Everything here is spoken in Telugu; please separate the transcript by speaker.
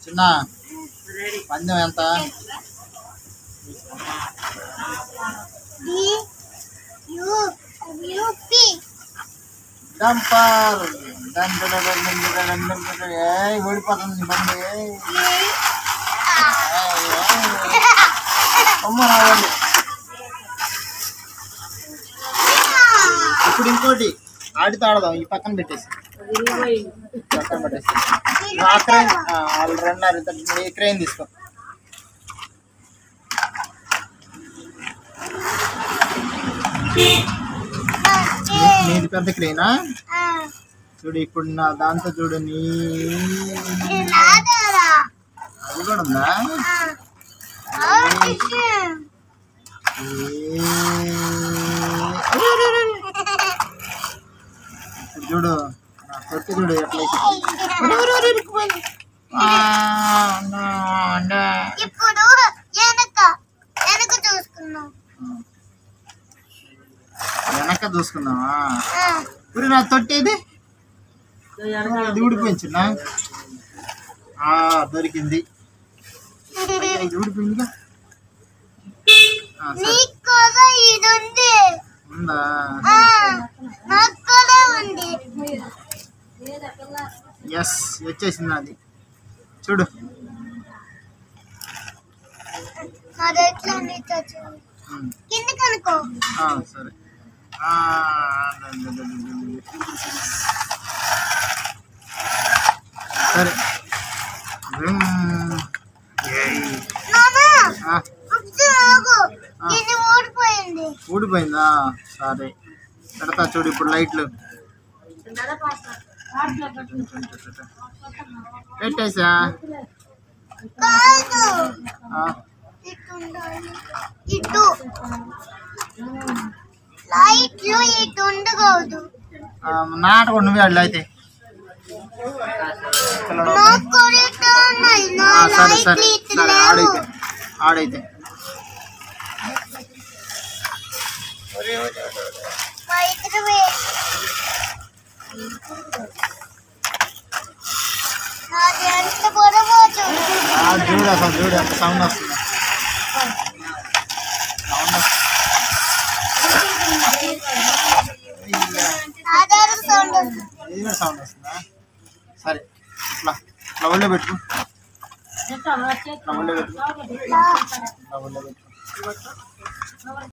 Speaker 1: చిన్న పందెం ఎంత
Speaker 2: డి యు యుపి
Speaker 1: డంపర్ ఏ ఓడిపోతుంది నీ బండి ఏయ్, ఏయ్. అమ్మ నా బండి ఇప్పుడు ఇంకోటి ఆడితే ఆడదాం ఈ పక్కన పెట్టేసి పక్కన పెట్టేసి ఆ క్రెయిన్ ఆ, వాళ్ళు రెండున్నర ఇద్దరు ఈ క్రెయిన్ తీసుకో నీ- నీది పెద్ద క్రెయినా చూడు ఇప్పుడు నా దాంతో చూడు నీ అది కూడా ఉందా ఏ. ఇప్పుడు చూడు నా కొట్టి చూడు ఎట్లయితే ఆ, నా, నా.
Speaker 2: ఇప్పుడు వెనక వెనక చూసుకున్నాం
Speaker 1: వెనక చూసుకున్నావా ఇప్పుడు నా తొట్టేది ఇది ఊడిపోయింది చిన్న ఆ, దొరికింది ఇది ఊడిపోయిందిగా ఆ, సరే
Speaker 2: నీకు కూడా ఇది ఉంది
Speaker 1: ఉందా
Speaker 2: ఆ, నాకు కూడా ఉంది
Speaker 1: ఎస్ వచ్చేసింది అది చూడు
Speaker 2: మరి ఎట్లా నీతో చూడు
Speaker 1: ఉమ్.
Speaker 2: కింద కనుకో
Speaker 1: ఆ, సరే ఆ, ద- ద- ద- ద- ద- సరే ఉమ్. ఏయ్.
Speaker 2: నానా
Speaker 1: ఆ,
Speaker 2: ఒకసారి ఆగు
Speaker 1: ఆ.
Speaker 2: ఇది ఓడిపోయింది
Speaker 1: ఊడిపోయిందా సరే పెడతా చూడు ఇప్పుడు లైట్లు పెట్టేసా
Speaker 2: కాదు
Speaker 1: ఆ,
Speaker 2: ఇటు ఉండాలి ఇటు లైట్లు ఇటు ఉండకూడదు
Speaker 1: ఆ, నాటకం నువ్వే అడ్లు అయితే
Speaker 2: నాకు కూడా ఇటు ఉన్నాయి నా
Speaker 1: ఆ, సరే
Speaker 2: లైట్లు
Speaker 1: సరే
Speaker 2: ఇటు
Speaker 1: సరే
Speaker 2: లేవు
Speaker 1: ఆడైతే ఆడైతే
Speaker 2: మా ఇద్దరు నాది ఎంత పొడవో చూడు
Speaker 1: ఆ, చూడు అసలు చూడు ఎంత సౌండ్ వస్తుంది సౌండ్ వస్తుంది
Speaker 2: సాధారణ సౌండ్ వస్తుంది
Speaker 1: ఇది కూడా సౌండ్ వస్తుందా సరే ఇట్లా ఇట్లా ఒళ్ళో పెట్టు ఇట్లా ఒళ్ళో పెట్టు
Speaker 2: ఇలా
Speaker 1: ఇట్లా ఒళ్ళో పెట్టు